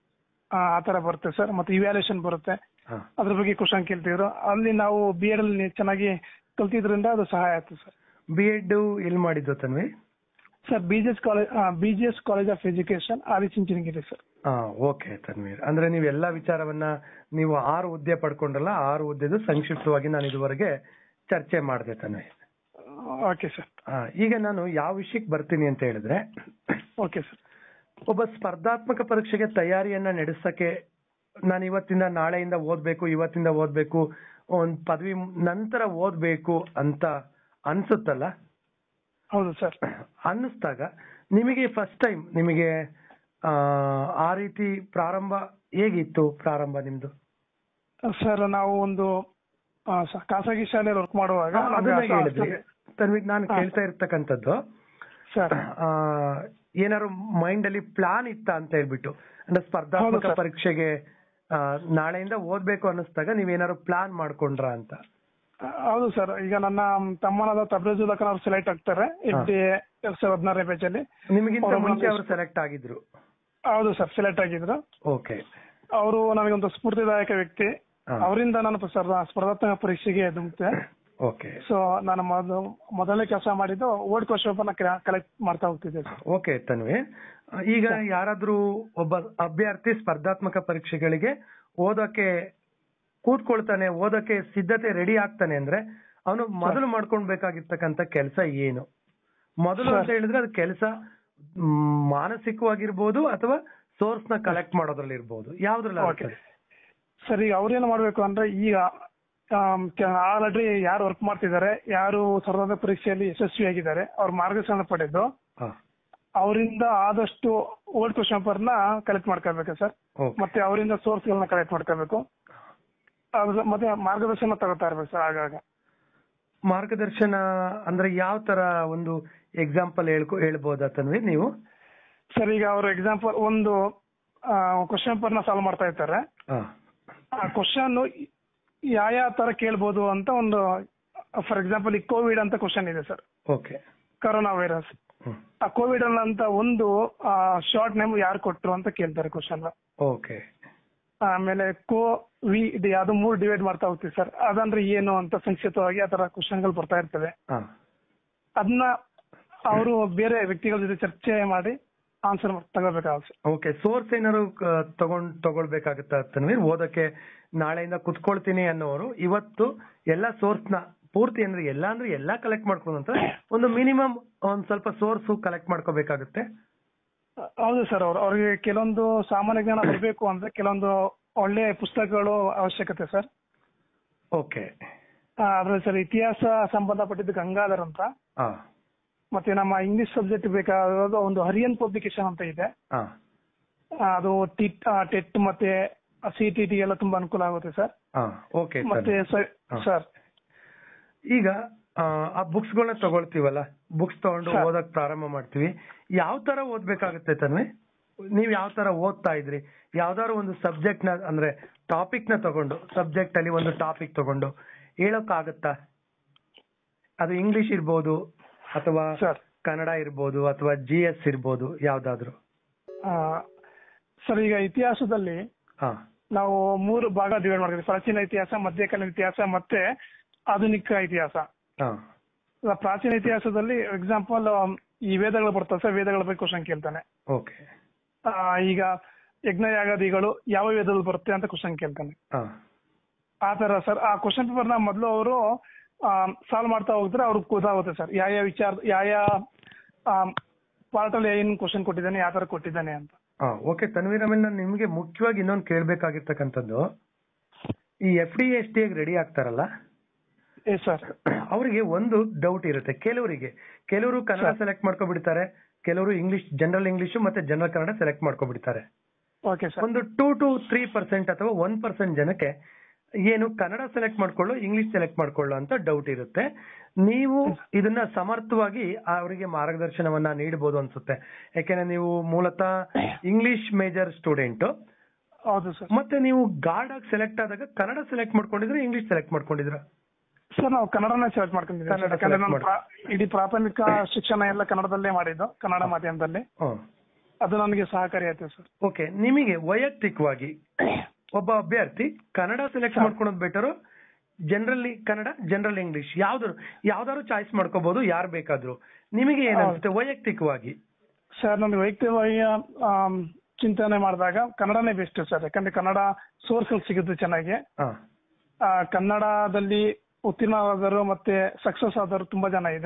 ಆ ತರ ಬರುತ್ತೆ ಸರ್ ಮತ್ತೆ ಇವ್ಯಾಲ್ಯೂಷನ್ ಬರುತ್ತೆ ಹಾ ಅದ್ರ ಬಗ್ಗೆ ಕ್ವಶನ್ ಕೇಳ್ತಿದ್ರು ಅಲ್ಲಿ ನಾವು ಬಿ ಎಡ್ ಅಲ್ಲಿ ಚೆನ್ನಾಗಿ ಕಲ್ತಿದ್ರಿಂದ ಅದು ಸಹಾಯ ಆಯ್ತು ಸರ್ ಬಿ ಎಡ್ ಎಲ್ಲಿ ಮಾಡಿದ್ದು Tanvi sir BGS college BGS college of education Adichunchanagiri sir ಹಾ ಓಕೆ ತನ್ವೀರ್ ಅಂದ್ರೆ ನೀವು ಎಲ್ಲಾ ವಿಚಾರವನ್ನ ನೀವು ಆರು ಹುದ್ದೆ ಪಡ್ಕೊಂಡ್ರಲ್ಲ ಆರು ಹುದ್ದೆದು ಸಂಕ್ಷಿಪ್ತವಾಗಿ ನಾನು ಇದುವರೆಗೆ ಚರ್ಚೆ ಮಾಡಿದೆ ತನ್ವೀರ್ ಓಕೆ ಸರ್ ಆ, ಈಗ ನಾನು ಯಾವ ವಿಷಯಕ್ಕೆ ಬರ್ತೀನಿ ಅಂತ ಹೇಳಿದ್ರೆ ಓಕೆ ಸರ್ ಒಬ್ಬ ಸ್ಪರ್ಧಾತ್ಮಕ ಪರೀಕ್ಷೆಗೆ ತಯಾರಿಯನ್ನ ನಡೆಸಕ್ಕೆ ನಾನು ಇವತ್ತಿಂದ ನಾಳೆಯಿಂದ ಓದ್ಬೇಕು ಇವತ್ತಿಂದ ಓದ್ಬೇಕು ಒಂದ್ ಪದವಿ ನಂತರ ಓದ್ಬೇಕು ಅಂತ ಅನ್ಸುತ್ತಲ್ಲ ಹೌದು ಸರ್ ಅನ್ನಿಸ್ದಾಗ ನಿಮಗೆ ಫಸ್ಟ್ ಟೈಮ್ ನಿಮಗೆ ಆ, ಆ ರೀತಿ ಪ್ರಾರಂಭ ಹೇಗಿತ್ತು ಪ್ರಾರಂಭ ನಿಮ್ದು ಸರ್ ನಾವು ಒಂದು ಆ, ಸ- ಖಾಸಗಿ ಶಾಲೆಯಲ್ಲಿ ವರ್ಕ್ ಮಾಡುವಾಗ ನಮ್ಗೆ ಅದನ್ನ ಅಷ್ಟು- ಹೇಳಿದ್ರಿ ತನ್ವಿಗ್ ನಾನು ಹಾ. ಕೇಳ್ತಾ ಇರ್ತಕ್ಕಂಥದ್ದು ಸರ್ ಆ, ಏನಾದ್ರು ಮೈಂಡ್ ಅಲ್ಲಿ ಪ್ಲಾನ್ ಇತ್ತ ಅಂತ ಹೇಳ್ಬಿಟ್ಟು ಅಂದ್ರೆ ಸ್ಪರ್ಧಾತ್ಮಕ ಹೌದು ಸರ್. ಪರೀಕ್ಷೆಗೆ ಆ, ನಾಳೆಯಿಂದ ಓದ್ಬೇಕು ಅನ್ನಿಸ್ದಾಗ ನೀವೇನಾದ್ರು ಪ್ಲಾನ್ ಮಾಡ್ಕೊಂಡ್ರ ಅಂತ ಆ, ಹೌದು ಸರ್ ಈಗ ನನ್ನ ತಮ್ಮನಾದ ತಬ್ರೇಜುಲ್ ಖಾನ್ ಅವ್ರು ಸೆಲೆಕ್ಟ್ ಆಗ್ತಾರೆ ಎಫ್ ಡಿ ಎರಡ್ ಸಾವಿರದ ಹದಿನಾರನೇ ಪೇಜ್ ಅಲ್ಲಿ ನಿಮಗಿಂತ ಅವ್ರ ಮುಂಚೆ ಒಂದು- ಅವರು ಸೆಲೆಕ್ಟ್ ಆಗಿದ್ರು ಹೌದು ಸರ್ ಸೆಲೆಕ್ಟ್ ಆಗಿದ್ರು ಓಕೆ ಅವರು ನನಗೊಂದು ಸ್ಫೂರ್ತಿದಾಯಕ ವ್ಯಕ್ತಿ ಹಾ. ಅವರಿಂದ ನಾನು ಸ್ಪರ್ಧಾ- ಸ್ಪರ್ಧಾತ್ಮಕ ಪರೀಕ್ಷೆಗೆ ಧುಮುಕ್ತೆ ಓಕೆ ಸೊ ನಾನು ಮೊದಲು ಮೊದಲನೇ ಕೆಲಸ ಮಾಡಿದ್ದು ಓಲ್ಡ್ ಕ್ವಶನ್ ಪೇಪರ್ನ ಕಲೆಕ್ಟ್ ಮಾಡ್ತಾ ಹೋಗ್ತಿದ್ದೆ ಸರ್ ಓಕೆ ತನ್ವಿ ಆ, ಈಗ ಯಾರಾದ್ರೂ ಒಬ್ಬ ಅಭ್ಯರ್ಥಿ ಸ್ಪರ್ಧಾತ್ಮಕ ಪರೀಕ್ಷೆಗಳಿಗೆ ಓದಕ್ಕೆ ಕೂತ್ಕೊಳ್ತಾನೆ ಓದಕ್ಕೆ ಸಿದ್ಧತೆ ರೆಡಿ ಆಗ್ತಾನೆ ಅಂದ್ರೆ ಅವನು ಮೊದಲು ಮಾಡ್ಕೊಳ್ಬೇಕಾಗಿರ್ತಕ್ಕಂಥ ಕೆಲಸ ಏನು ಮೊದಲು ಅಂತ Sir. ಹೇಳಿದ್ರೆ ಅದು ಕೆಲಸ ಮಾನಸಿಕವಾಗಿರ್ಬೋದು ಅಥವಾ ಸೋರ್ಸ್ ನ ಕಲೆಕ್ಟ್ ಮಾಡೋದ್ರಲ್ಲಿ ಇರ್ಬೋದು ಯಾವ್ದ್ರಲ್ಲಿ ಓಕೆ ಆಗುತ್ತೆ? ಸರ್ ಈಗ ಅವ್ರೇನು ಮಾಡ್ಬೇಕು ಅಂದ್ರೆ ಈಗ ಆಲ್ರೆಡಿ ಯಾರು ವರ್ಕ್ ಮಾಡ್ತಿದ್ದಾರೆ ಯಾರು ಸ್ಪರ್ಧಾತ್ಮಕ ಪರೀಕ್ಷೆಯಲ್ಲಿ ಯಶಸ್ವಿಯಾಗಿದ್ದಾರೆ ಅವ್ರ ಮಾರ್ಗದರ್ಶನ ಪಡೆದು ಹಾ ಅವರಿಂದ ಆದಷ್ಟು ಓಲ್ಡ್ ಕ್ವಶನ್ ಪೇಪರ್ ನ ಕಲೆಕ್ಟ್ ಮಾಡ್ಕೋಬೇಕು ಸರ್ ಓಕೆ ಮತ್ತೆ ಅವರಿಂದ ಸೋರ್ಸ್ ಗಳನ್ನ ಕಲೆಕ್ಟ್ ಮಾಡ್ಕೋಬೇಕು ಅದ್ರ- ಮತ್ತೆ ಮಾರ್ಗದರ್ಶನ ತಗೋತಾ ಇರ್ಬೇಕು ಸರ್ ಆಗಾಗ ಮಾರ್ಗದರ್ಶನ ಅಂದ್ರೆ ಯಾವ ತರ ಒಂದು ಎಕ್ಸಾಂಪಲ್ ಹೇಳ್ಕೊ ಹೇಳ್ಬೋದಾ ತನ್ವಿ ನೀವು ಸರ್ ಈಗ ಅವರು ಎಕ್ಸಾಂಪಲ್ ಒಂದು ಕ್ವಶನ್ ಪೇಪರ್ ನ ಸಾಲ್ವ್ ಮಾಡ್ತಾ ಇರ್ತಾರೆ ಹಾ ಆ ಕ್ವಶನ್ ಯಾವ ಯಾವ ತರ ಕೇಳ್ಬೋದು ಅಂತ ಒಂದು ಫಾರ್ ಎಕ್ಸಾಂಪಲ್ ಈ ಕೋವಿಡ್ ಅಂತ ಕ್ವಶನ್ ಇದೆ ಸರ್ ಓಕೆ ಕರೋನಾ ವೈರಸ್ ಹ್ಮ್ ಆ ಕೋವಿಡ್ ಅಂತ ಒಂದು ಶಾರ್ಟ್ ನೇಮ್ ಯಾರು ಕೊಟ್ರು ಅಂತ ಕೇಳ್ತಾರೆ ಕ್ವಶನ್ ಓಕೆ ಆಮೇಲೆ ಕೋ ವಿ ಇದು ಯಾವ್ದು ಮೂರು ಡಿವೈಡ್ ಮಾಡ್ತಾ ಹೋಗ್ತೀವಿ ಸರ್ ಅದಂದ್ರೆ ಏನು ಅಂತ ಸಂಕ್ಷಿಪ್ತವಾಗಿ ಆ ತರ ಕ್ವಶನ್ಗಳು ಬರ್ತಾ ಇರ್ತವೆ ಹಾ ಅದನ್ನ ಅವರು ಬೇರೆ ವ್ಯಕ್ತಿಗಳ ಜೊತೆ ಚರ್ಚೆ ಮಾಡಿ ಆನ್ಸರ್ ತಗೋಬೇಕಾಗುತ್ತೆ ಓಕೆ ಸೋರ್ಸ್ ಏನಾದ್ರು ಕ- ತಗೊಂಡ್ ತಗೊಳ್ಬೇಕಾಗತ್ತಾ ತನ್ವೀರ್ ಓದಕ್ಕೆ ನಾಳೆಯಿಂದ ಕುತ್ಕೊಳ್ತೀನಿ ಅನ್ನೋರು ಇವತ್ತು ಎಲ್ಲ ಸೋರ್ಸ್ ನ ಪೂರ್ತಿ ಅಂದ್ರೆ ಎಲ್ಲ ಅಂದ್ರೆ ಎಲ್ಲಾ ಕಲೆಕ್ಟ್ ಮಾಡ್ಕೊಂಡಂತ ಒಂದು ಮಿನಿಮಮ್ ಒಂದ್ ಸ್ವಲ್ಪ ಸೋರ್ಸ್ ಕಲೆಕ್ಟ್ ಮಾಡ್ಕೋಬೇಕಾಗುತ್ತೆ ಹೌದು ಸರ್ ಅವ್ರು ಅವ್ರಿಗೆ ಕೆಲವೊಂದು ಸಾಮಾನ್ಯ ಜ್ಞಾನ ಬರಬೇಕು ಅಂದ್ರೆ ಕೆಲವೊಂದು ಒಳ್ಳೆ ಪುಸ್ತಕಗಳು ಅವಶ್ಯಕತೆ ಸರ್ ಓಕೆ ಅದ್ರಲ್ಲಿ ಸರ್ ಇತಿಹಾಸ ಸಂಬಂಧಪಟ್ಟಿದ್ದು ಗಂಗಾಧರ್ ಅಂತ ಹಾ ಮತ್ತೆ ನಮ್ಮ ಇಂಗ್ಲಿಷ್ ಸಬ್ಜೆಕ್ಟ್ ಬೇಕಾದ ಒಂದು ಹರಿಯನ್ ಪಬ್ಲಿಕೇಶನ್ ಅಂತ ಇದೆ ಹಾ ಆ, ಅದು ಟಿಟ್ ಟೆಟ್ ಮತ್ತೆ ಸಿ ಟಿ ಟಿ ಎಲ್ಲ ತುಂಬಾ ಅನುಕೂಲ ಆಗುತ್ತೆ ಸರ್ ಹಾ ಓಕೆ ಮತ್ತೆ ಸರ್ ಹಾ. ಸರ್ ಈಗ ಆ, ಆ ಬುಕ್ಸ್ ಗಳನ್ನ ತಗೊಳ್ತೀವಲ್ಲ ಬುಕ್ಸ್ ತಗೊಂಡು Sir. ಓದಕ್ ಪ್ರಾರಂಭ ಮಾಡ್ತೀವಿ ಯಾವ ತರ ಓದ್ಬೇಕಾಗುತ್ತೆ ತನ್ವಿ ನೀವ್ ಯಾವ ತರ ಓದ್ತಾ ಇದ್ರಿ ಯಾವ್ದಾದ್ರು ಒಂದು ಸಬ್ಜೆಕ್ಟ್ ನ ಅಂದ್ರೆ ಟಾಪಿಕ್ ನ ತಗೊಂಡು ಸಬ್ಜೆಕ್ಟ್ ಅಲ್ಲಿ ಒಂದು ಟಾಪಿಕ್ ತಗೊಂಡು ಹೇಳೋಕ್ಕಾಗತ್ತಾ ಅದು ಇಂಗ್ಲಿಷ್ ಇರ್ಬೋದು ಅಥವಾ ಸರ್ ಕನ್ನಡ ಇರ್ಬೋದು ಅಥವಾ ಜಿ ಎಸ್ ಇರ್ಬೋದು ಯಾವ್ದಾದ್ರು ಸರ್ ಈಗ ಇತಿಹಾಸದಲ್ಲಿ ಹಾ ನಾವು ಮೂರು ಭಾಗ ಡಿವೈಡ್ ಮಾಡ್ತೀವಿ ಪ್ರಾಚೀನ ಇತಿಹಾಸ ಮಧ್ಯಕಾಲೀನ ಇತಿಹಾಸ ಮತ್ತೆ ಆಧುನಿಕ ಇತಿಹಾಸ ಹಾ ಈಗ ಪ್ರಾಚೀನ ಇತಿಹಾಸದಲ್ಲಿ ಎಕ್ಸಾಂಪಲ್ ಈ ವೇದಗಳು ಬರ್ತವೆ ಸರ್ ವೇದಗಳ ಬಗ್ಗೆ ಕ್ವಶನ್ ಕೇಳ್ತಾನೆ ಓಕೆ ಆ, ಈಗ ಯಜ್ಞಯಾಗಾದಿಗಳು ಯಾವ ವೇದದಲ್ಲಿ ಬರುತ್ತೆ ಅಂತ ಕ್ವಶನ್ ಕೇಳ್ತಾನೆ ಹಾ ಆ ತರ ಸರ್ ಆ ಕ್ವಶನ್ ಪೇಪರ್ ನ ಮೊದಲು ಅವರು ಸಾಲ್ವ್ ಮಾಡ್ತಾ ಹೋಗಿದ್ರೆ ಅವ್ರಿಗೆ ಗೊತ್ತಾಗುತ್ತೆ ಸರ್ ಯಾವ ಯಾವ ವಿಚಾರ ಯಾವ ಯಾವ ಪಾರ್ಟ್ ಅಲ್ಲಿ ಏನ್ ಕ್ವಶನ್ ಕೊಟ್ಟಿದ್ದಾನೆ ಯಾವ ತರ ಕೊಟ್ಟಿದ್ದಾನೆ ಅಂತ ಹಾ ಓಕೆ ತನ್ವೀರ್ ಆಮೇಲೆ ನಾನು ನಿಮ್ಗೆ ಮುಖ್ಯವಾಗಿ ಇನ್ನೊಂದು ಕೇಳ್ಬೇಕಾಗಿರ್ತಕ್ಕಂಥದ್ದು ಈ F D S T ready ಆಗ್ತಾರಲ್ಲ ಏ ಸರ್ ಅವರಿಗೆ ಒಂದು ಡೌಟ್ ಇರುತ್ತೆ ಕೆಲವರಿಗೆ ಕೆಲವರು ಕನ್ನಡ Sir. ಸೆಲೆಕ್ಟ್ ಮಾಡ್ಕೊಬಿಡ್ತಾರೆ ಕೆಲವರು ಇಂಗ್ಲಿಷ್ ಜನರಲ್ ಇಂಗ್ಲಿಷ್ ಮತ್ತೆ ಜನರಲ್ ಕನ್ನಡ ಸೆಲೆಕ್ಟ್ ಮಾಡ್ಕೊಬಿಡ್ತಾರೆ ಓಕೆ ಸರ್ ಒಂದು ಟೂ ಟು ತ್ರೀ ಪರ್ಸೆಂಟ್ ಅಥವಾ ಒನ್ ಪರ್ಸೆಂಟ್ ಜನಕ್ಕೆ ಏನು ಕನ್ನಡ ಸೆಲೆಕ್ಟ್ ಮಾಡ್ಕೊಳ್ಳೋ ಇಂಗ್ಲಿಷ್ ಸೆಲೆಕ್ಟ್ ಮಾಡ್ಕೊಳ್ಳೋ ಅಂತ ಡೌಟ್ ಇರುತ್ತೆ ನೀವು ಇದನ್ನ ಸಮರ್ಥವಾಗಿ ಅವರಿಗೆ ಮಾರ್ಗದರ್ಶನವನ್ನ ನೀಡಬಹುದು ಅನ್ಸುತ್ತೆ ಯಾಕೆಂದ್ರೆ ನೀವು ಮೂಲತಃ ಇಂಗ್ಲಿಷ್ ಮೇಜರ್ ಸ್ಟೂಡೆಂಟ್ ಹೌದು ಸರ್ ಮತ್ತೆ ನೀವು ಗಾರ್ಡ್ ಆಗಿ ಸೆಲೆಕ್ಟ್ ಆದಾಗ ಕನ್ನಡ ಸೆಲೆಕ್ಟ್ ಮಾಡ್ಕೊಂಡಿದ್ರೆ ಇಂಗ್ಲಿಷ್ ಸೆಲೆಕ್ಟ್ ಮಾಡ್ಕೊಂಡಿದ್ರ ಸರ್ ನಾವು ಕನ್ನಡನೇ ಸೆಲೆಕ್ಟ್ ಮಾಡ್ಕೊಂಡಿದ್ದೀವಿ ಕನ್ನಡ sir. ಯಾಕಂದ್ರೆ select ನಾನು ಪ್ರಾ- ಇಡೀ ಪ್ರಾಥಮಿಕ ಶಿಕ್ಷಣ ಎಲ್ಲ ಕನ್ನಡದಲ್ಲೇ ಮಾಡಿದ್ದು ಕನ್ನಡ ಮಾಧ್ಯಮದಲ್ಲಿ ಅದು ನನಗೆ ಸಹಕಾರಿ ಆಯ್ತು ಸರ್ ಓಕೆ ನಿಮಗೆ ವೈಯಕ್ತಿಕವಾಗಿ ಒಬ್ಬ ಅಭ್ಯರ್ಥಿ ಕನ್ನಡ ಸೆಲೆಕ್ಟ್ Sir. ಮಾಡ್ಕೊಳೋದು better general Kannada general English ಯಾವ್ದಾದ್ರು ಯಾವ್ದಾದ್ರು ಚಾಯ್ಸ್ ಮಾಡ್ಕೋಬಹುದು ಯಾರು ಬೇಕಾದ್ರು ನಿಮಗೆ ಏನನ್ಸುತ್ತೆ ವೈಯಕ್ತಿಕವಾಗಿ ಸರ್ ನನಗೆ ವೈಯಕ್ತಿಕವಾಗಿ ಆಮ್, ಚಿಂತನೆ ಮಾಡಿದಾಗ ಕನ್ನಡನೇ ಬೆಸ್ಟ್ ಸರ್ ಯಾಕಂದ್ರೆ ಕನ್ನಡ ಸೋರ್ಸ್ ಸಿಗುತ್ತೆ ಚೆನ್ನಾಗಿ ಹಾ ಆ, ಕನ್ನಡದಲ್ಲಿ ಉತ್ತೀರ್ಣರಾದರು ಮತ್ತೆ ಸಕ್ಸಸ್ ಆದವರು ತುಂಬಾ ಜನ ಇದೆ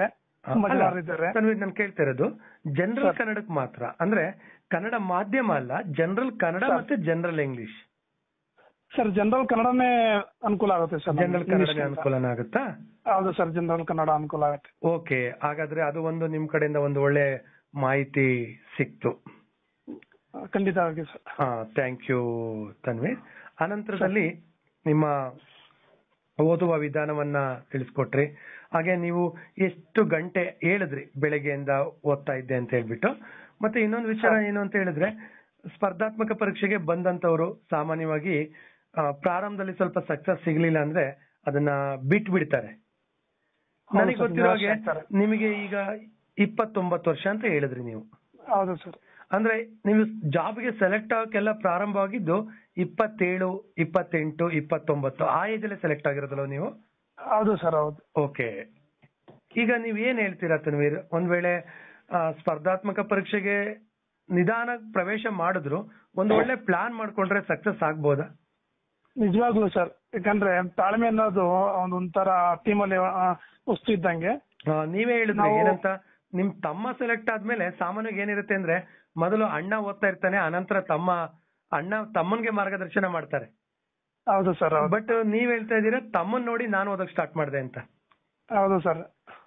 ತುಂಬಾ ಅಲ್ಲ, ಜನರು ಇದ್ದಾರೆ ತನ್ವೀರ್ ನಾನು ಕೇಳ್ತಾ ಇರೋದು ಜನರಲ್ ಕನ್ನಡಕ್ಕೆ ಮಾತ್ರ ಅಂದ್ರೆ ಕನ್ನಡ ಮಾಧ್ಯಮ ಅಲ್ಲ ಜನರಲ್ ಕನ್ನಡ Sir. ಮತ್ತೆ ಜನರಲ್ ಇಂಗ್ಲಿಷ್ ಸರ್ ಜನರಲ್ ಕನ್ನಡನೇ ಅನುಕೂಲ ಆಗುತ್ತೆ ಸರ್ ಜನರಲ್ ಕನ್ನಡನೇ ಅನುಕೂಲನ ಆಗುತ್ತಾ ಹೌದು ಸರ್ ಜನರಲ್ ಕನ್ನಡ ಅನುಕೂಲ ಆಗುತ್ತೆ ಓಕೆ ಹಾಗಾದ್ರೆ ಅದು ಒಂದು ನಿಮ್ ಕಡೆಯಿಂದ ಒಂದು ಒಳ್ಳೆ ಮಾಹಿತಿ ಸಿಕ್ತು ಖಂಡಿತವಾಗಿ ಸರ್ ಹಾ ಥ್ಯಾಂಕ್ ಯು ತನ್ವೀರ್ ಅನಂತರದಲ್ಲಿ ನಿಮ್ಮ ಓದುವ ವಿಧಾನವನ್ನ ತಿಳಿಸ್ಕೊಟ್ರಿ ಹಾಗೆ ನೀವು ಎಷ್ಟು ಗಂಟೆ ಹೇಳಿದ್ರಿ ಬೆಳಗ್ಗೆಯಿಂದ ಓದ್ತಾ ಇದ್ದೆ ಅಂತ ಹೇಳ್ಬಿಟ್ಟು ಮತ್ತೆ ಇನ್ನೊಂದು ವಿಚಾರ ಏನು ಅಂತ ಹೇಳಿದ್ರೆ ಸ್ಪರ್ಧಾತ್ಮಕ ಪರೀಕ್ಷೆಗೆ ಬಂದಂತವರು ಸಾಮಾನ್ಯವಾಗಿ ಆ, ಪ್ರಾರಂಭದಲ್ಲಿ ಸ್ವಲ್ಪ ಸಕ್ಸಸ್ ಸಿಗ್ಲಿಲ್ಲ ಅಂದ್ರೆ ಅದನ್ನ ಬಿಟ್ ಬಿಡ್ತಾರೆ ಹೌದು ನನಗೆ sir, ಗೊತ್ತಿರೋ ಹಾಗೆ ನಿರಾಶೆ ಆಗ್ತಾರೆ. ನಿಮಗೆ ಈಗ ಇಪ್ಪತ್ತೊಂಬತ್ತು ವರ್ಷ ಅಂತ ಹೇಳಿದ್ರಿ ನೀವು ಹೌದು ಸರ್ ಅಂದ್ರೆ ನೀವು ಜಾಬ್ಗೆ ಸೆಲೆಕ್ಟ್ ಆಗೋಕ್ಕೆಲ್ಲ ಪ್ರಾರಂಭವಾಗಿದ್ದು ಇಪ್ಪತ್ತೇಳು ಇಪ್ಪತ್ತೆಂಟು ಇಪ್ಪತ್ತೊಂಬತ್ತು ಆ ಏಜ್ ಅಲ್ಲೇ ಸೆಲೆಕ್ಟ್ ಆಗಿರೋದಲ್ಲ ನೀವು ಹೌದು ಸರ್ ಹೌದು ಓಕೆ ಈಗ ನೀವ್ ಏನ್ ಹೇಳ್ತೀರಾ ತನ್ವೀರ್ ಒಂದ್ ವೇಳೆ ಆ, ಸ್ಪರ್ಧಾತ್ಮಕ ಪರೀಕ್ಷೆಗೆ ನಿಧಾನ ಪ್ರವೇಶ ಮಾಡಿದ್ರು ಒಂದು ಒಳ್ಳೆ ಪ್ಲಾನ್ ಮಾಡ್ಕೊಂಡ್ರೆ ಸಕ್ಸಸ್ ಆಗ್ಬೋದಾ ನಿಜವಾಗ್ಲೂ ಸರ್ ಯಾಕಂದ್ರೆ ತಾಳ್ಮೆ ಅನ್ನೋದು ಒಂದು ಒಂಥರ ಟೀಮಲ್ಲಿ ವಸ್ತು ಇದ್ದಂಗೆ ಆ, ನೀವೇ ಹೇಳಿದ್ರಿ ನಾವು- ಏನಂತ ನಿಮ್ ತಮ್ಮ ಸೆಲೆಕ್ಟ್ ಆದ್ಮೇಲೆ ಸಾಮಾನ್ಯವಾಗಿ ಏನಿರುತ್ತೆ ಅಂದ್ರೆ ಮೊದಲು ಅಣ್ಣ ಓದ್ತಾ ಇರ್ತಾನೆ ಅನಂತರ ತಮ್ಮ ಅಣ್ಣ ತಮ್ಮನ್ಗೆ ಮಾರ್ಗದರ್ಶನ ಮಾಡ್ತಾರೆ ಹೌದು ಸರ್ ಹೌದು ಬಟ್ ನೀವ್ ಹೇಳ್ತಾ ಇದ್ದೀರಾ ತಮ್ಮನ್ ನೋಡಿ ನಾನು ಓದಕ್ ಸ್ಟಾರ್ಟ್ ಮಾಡಿದೆ ಅಂತ ಹೌದು ಸರ್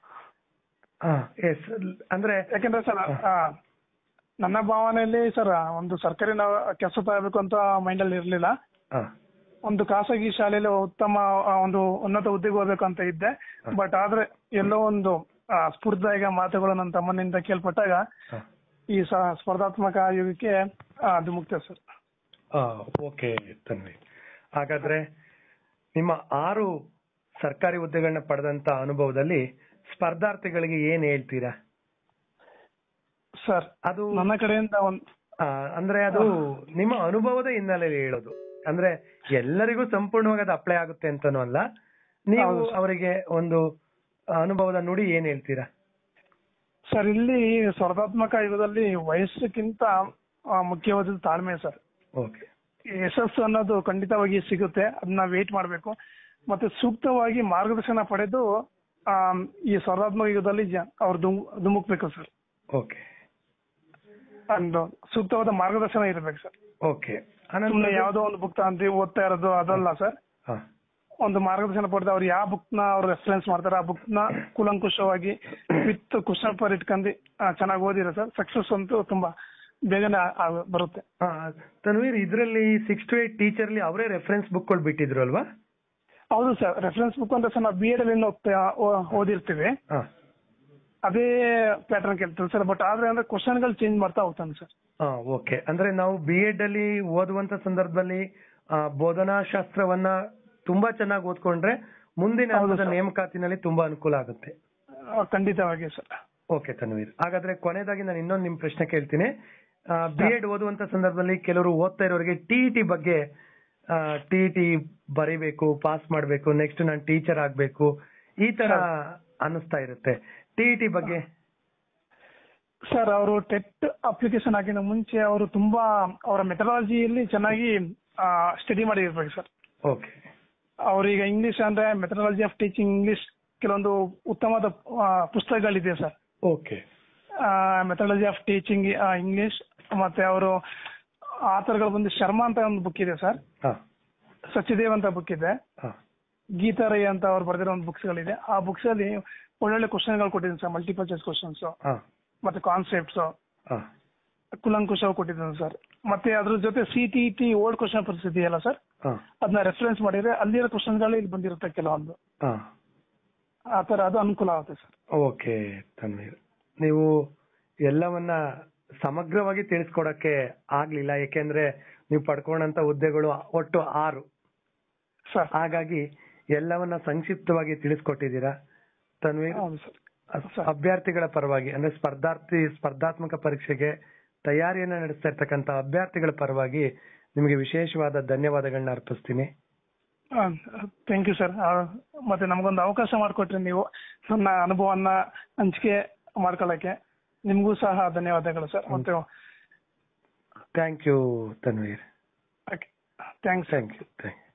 ಎಸ್ ಅಂದ್ರೆ ಯಾಕಂದ್ರೆ ಸರ್ ನನ್ನ ಭಾವನೆಯಲ್ಲಿ ಸರ್ ಒಂದು ಸರ್ಕಾರಿ ನಾವು ಕೆಲಸ ತಗೋಬೇಕು ಅಂತ ಮೈಂಡ್ ಅಲ್ಲಿ ಇರ್ಲಿಲ್ಲ ಆ, ಒಂದು ಖಾಸಗಿ ಶಾಲೆಯಲ್ಲಿ ಉತ್ತಮ ಆ, ಒಂದು ಉನ್ನತ ಹುದ್ದೆಗೆ ಹೋಗ್ಬೇಕು ಅಂತ ಇದ್ದೆ ಬಟ್ ಆದ್ರೆ ಎಲ್ಲೋ ಒಂದು ಆ, ಸ್ಫೂರ್ತಿದಾಯಕ ಮಾತುಗಳು ನನ್ನ ತಮ್ಮನಿಂದ ಕೇಳ್ಪಟ್ಟಾಗ ಆ, ಈ ಸ- ಸ್ಪರ್ಧಾತ್ಮಕ ಯುಗಕ್ಕೆ ಆ, ಅದು ಮುಕ್ತ ಸರ್ ಆ, ಓಕೆ ತನ್ವಿ ಹಾಗಾದ್ರೆ ನಿಮ್ಮ ಆರು ಸರ್ಕಾರಿ ಹುದ್ದೆಗಳನ್ನ ಪಡೆದಂತ ಅನುಭವದಲ್ಲಿ ಸ್ಪರ್ಧಾರ್ಥಿಗಳಿಗೆ ಏನ್ ಹೇಳ್ತೀರಾ ಸರ್ ಅದು ನನ್ನ ಕಡೆಯಿಂದ ಒಂದು ಆ, ಅಂದ್ರೆ ಅದು ನಿಮ್ಮ ಅನುಭವದ ಹಿನ್ನೆಲೆಯಲ್ಲಿ ಹೇಳೋದು ಅಂದ್ರೆ ಎಲ್ಲರಿಗೂ ಸಂಪೂರ್ಣವಾಗಿ ಅದು ಅಪ್ಲೈ ಆಗುತ್ತೆ ಅಂತಾನೂ ಅಲ್ಲ ನೀವು ಹೌದು ಸರ್. ಅವರಿಗೆ ಒಂದು ಅನುಭವದ ನುಡಿ ಏನ್ ಹೇಳ್ತೀರಾ ಸರ್ ಇಲ್ಲಿ ಸ್ಪರ್ಧಾತ್ಮಕ ಯುಗದಲ್ಲಿ ವಯಸ್ಸಕ್ಕಿಂತ ಆ, ಮುಖ್ಯವಾದ ತಾಳ್ಮೆ ಸರ್ ಓಕೆ ಯಶಸ್ಸು ಅನ್ನೋದು ಖಂಡಿತವಾಗಿ ಸಿಗುತ್ತೆ ಅದನ್ನ ವೇಟ್ ಮಾಡಬೇಕು ಮತ್ತೆ ಸೂಕ್ತವಾಗಿ ಮಾರ್ಗದರ್ಶನ ಪಡೆದು ಆಮ್, ಈ ಸ್ಪರ್ಧಾತ್ಮಕ ಯುಗದಲ್ಲಿ ಜ- ಅವ್ರು ಧುಮ್- ಧುಮುಕ್ಬೇಕು ಸರ್ ಓಕೆ ಒಂದು ಸೂಕ್ತವಾದ ಮಾರ್ಗದರ್ಶನ ಇರಬೇಕು ಸರ್ ಓಕೆ ಸುಮ್ಮನೆ ಅನಂತರ ಯಾವ್ದೋ ಒಂದು ಬುಕ್ ಅಂತ ಓದ್ತಾ ಇರೋದು ಅದಲ್ಲ ಸರ್ ಹಾ ಒಂದು ಮಾರ್ಗದರ್ಶನ ಪಡೆದು ಅವ್ರು ಯಾವ ಬುಕ್ ನ ಅವ್ರು ರೆಫರೆನ್ಸ್ ಮಾಡ್ತಾರೆ ಆ ಬುಕ್ ನ ಕೂಲಂಕುಷವಾಗಿ ವಿತ್ ಕ್ವಶನ್ ಪೇಪರ್ ಇಟ್ಕೊಂಡು ಚೆನ್ನಾಗಿ ಓದಿರೋ ಸರ್ ಸಕ್ಸಸ್ ಅಂತೂ ತುಂಬಾ ಬೇಗನೆ ಆ- ಆ- ಬರುತ್ತೆ ಆ, ತನ್ವೀರ್ ಇದ್ರಲ್ಲಿ ಸಿಕ್ಸ್ ಟು ಏಟ್ ಟೀಚರ್ಲಿ ಅವರೇ ರೆಫರೆನ್ಸ್ ಬುಕ್ಗಳು ಬಿಟ್ಟಿದ್ರು ಅಲ್ವಾ ಹೌದು ಸರ್ ರೆಫರೆನ್ಸ್ ಬುಕ್ ಅಂತ ಸರ್ ನಾವು ಬಿ ಎಡ್ ಅಲ್ಲಿ ಏನು ಓದ್ತಾ- ಓ- ಓದಿರ್ತೀವಿ ಹಾ ಅದೇ ಪ್ಯಾಟರ್ನ್ ಕೇಳ್ತೀವಿ ಸರ್ ಬಟ್ ಆದ್ರೆ ಅಂದ್ರೆ ಕ್ವಶನ್ಗಳು ಚೇಂಜ್ ಮಾಡ್ತಾ ಹೋಗ್ತಾನೆ ಸರ್ ಹಾ ಓಕೆ ಅಂದ್ರೆ ನಾವು ಬಿ ಎಡ್ ಅಲ್ಲಿ ಓದುವಂತ ಸಂದರ್ಭದಲ್ಲಿ ಆ, ಬೋಧನಾ ಶಾಸ್ತ್ರವನ್ನ ತುಂಬಾ ಚೆನ್ನಾಗಿ ಓದ್ಕೊಂಡ್ರೆ ಮುಂದಿನ ಹೌದು ಹಂತದ ಸರ್. ನೇಮಕಾತಿನಲ್ಲಿ ತುಂಬಾ ಅನುಕೂಲ ಆಗುತ್ತೆ ಆ, ಖಂಡಿತವಾಗಿ ಸರ್ ಓಕೆ ತನ್ವೀರ್ ಹಾಗಾದ್ರೆ ಕೊನೆಯದಾಗಿ ನಾನು ಇನ್ನೊಂದು ನಿಮ್ ಪ್ರಶ್ನೆ ಕೇಳ್ತೀನಿ ಬಿ ಎಡ್ ಓದುವಂತ ಸಂದರ್ಭದಲ್ಲಿ ಕೆಲವರು ಓದ್ತಾ ಇರೋರಿಗೆ ಟಿ ಬಗ್ಗೆ ಟಿ ಟಿ ಬರಿಬೇಕು ಪಾಸ್ ಮಾಡ್ಬೇಕು ನೆಕ್ಸ್ಟ್ ನಾನು ಟೀಚರ್ ಆಗ್ಬೇಕು ಈ ತರ ಅನ್ನಿಸ್ತಾ ಇರುತ್ತೆ ಟಿ ಬಗ್ಗೆ ಸರ್ ಅವರು ಟೆಟ್ ಅಪ್ಲಿಕೇಶನ್ ಹಾಕಿದ ಮುಂಚೆ ಅವರು ತುಂಬಾ ಅವರ ಮೆಥಡಾಲಜಿಯಲ್ಲಿ ಚೆನ್ನಾಗಿ ಸ್ಟಡಿ ಮಾಡಿರ್ಬೇಕು ಸರ್ ಓಕೆ ಅವ್ರೀಗ ಇಂಗ್ಲಿಷ್ ಅಂದ್ರೆ ಮೆಥಡಾಲಜಿ ಆಫ್ ಟೀಚಿಂಗ್ ಇಂಗ್ಲಿಷ್ ಕೆಲವೊಂದು ಉತ್ತಮವಾದ ಆ, ಪುಸ್ತಕಗಳಿದೆ sir okay methodology of teaching English ಮತ್ತೆ ಅವರು ಆಥರ್ಗಳು ಬಂದು ಶರ್ಮಾ ಅಂತ ಒಂದು ಬುಕ್ ಇದೆ ಸರ್ ಹಾ ಸಚ್ಚಿದೇವ್ ಅಂತ ಬುಕ್ ಇದೆ ಹಾ ಗೀತಾ ರೈ ಅಂತ ಅವ್ರು ಬರೆದಿರೋ ಒಂದು ಬುಕ್ಸ್ ಗಳಿದೆ ಆ ಬುಕ್ಸ್ ಅಲ್ಲಿ ಒಳ್ಳೊಳ್ಳೆ ಕ್ವಶನ್ಗಳು ಕೊಟ್ಟಿದ್ದೀನಿ ಸರ್ ಮಲ್ಟಿಪಲ್ ಚಾಯ್ಸ್ ಕ್ವಶನ್ಸ್ ಹಾ ಮತ್ತೆ ಕಾನ್ಸೆಪ್ಟ್ಸ್ ಹಾ ಕುಲಂಕುಷ ಕೊಟ್ಟಿದ್ದೀನಿ ಸರ್ ಮತ್ತೆ ಅದ್ರ ಜೊತೆ C T T old question ಪರಿಸ್ಥಿತಿ ಇದೆಯಲ್ಲ ಸರ್ ಹಾ ಅದನ್ನ ರೆಫರೆನ್ಸ್ ಮಾಡಿದ್ರೆ ಅಲ್ಲಿರೋ ಕ್ವಶನ್ಗಳು ಇಲ್ಲಿ ಬಂದಿರುತ್ತೆ ಕೆಲವೊಂದು ಹಾ ಆ ತರ ಅದು ಅನುಕೂಲ ಆಗುತ್ತೆ ಸರ್ ಓಕೆ ತನ್ವೀರ್ ನೀವು ಎಲ್ಲವನ್ನ ಸಮಗ್ರವಾಗಿ ತಿಳಿಸ್ಕೊಡಕ್ಕೆ ಆಗ್ಲಿಲ್ಲ ಯಾಕೆಂದ್ರೆ ನೀವು ಪಡ್ಕೊಂಡಂತ ಹುದ್ದೆಗಳು ಒಟ್ಟು ಆರು ಸರ್ ಹಾಗಾಗಿ ಎಲ್ಲವನ್ನ ಸಂಕ್ಷಿಪ್ತವಾಗಿ ತಿಳಿಸ್ಕೊಟ್ಟಿದ್ದೀರಾ ತನ್ವೀರ್ ಹೌದು ಸರ್ ಸರ್. ಅಭ್ಯರ್ಥಿಗಳ ಪರವಾಗಿ ಅಂದ್ರೆ ಸ್ಪರ್ಧಾರ್ಥಿ ಸ್ಪರ್ಧಾತ್ಮಕ ಪರೀಕ್ಷೆಗೆ ತಯಾರಿಯನ್ನ ನಡೆಸ್ತಾ ಇರ್ತಕ್ಕಂತ ಅಭ್ಯರ್ಥಿಗಳ ಪರವಾಗಿ ನಿಮಗೆ ವಿಶೇಷವಾದ ಧನ್ಯವಾದಗಳನ್ನ ಅರ್ಪಿಸ್ತೀನಿ ಥ್ಯಾಂಕ್ ಯು ಸರ್ ಮತ್ತೆ ನಮಗೊಂದು ಅವಕಾಶ ಮಾಡಿಕೊಟ್ರಿ ನೀವು ನನ್ನ ಅನುಭವವನ್ನ ಹಂಚಿಕೆ ಮಾಡ್ಕೊಳ್ಳಕ್ಕೆ ನಿಮಗೂ ಸಹ ಧನ್ಯವಾದಗಳು ಸರ್ ಮತ್ತೆ thank you Tanveer thanks thank you thank you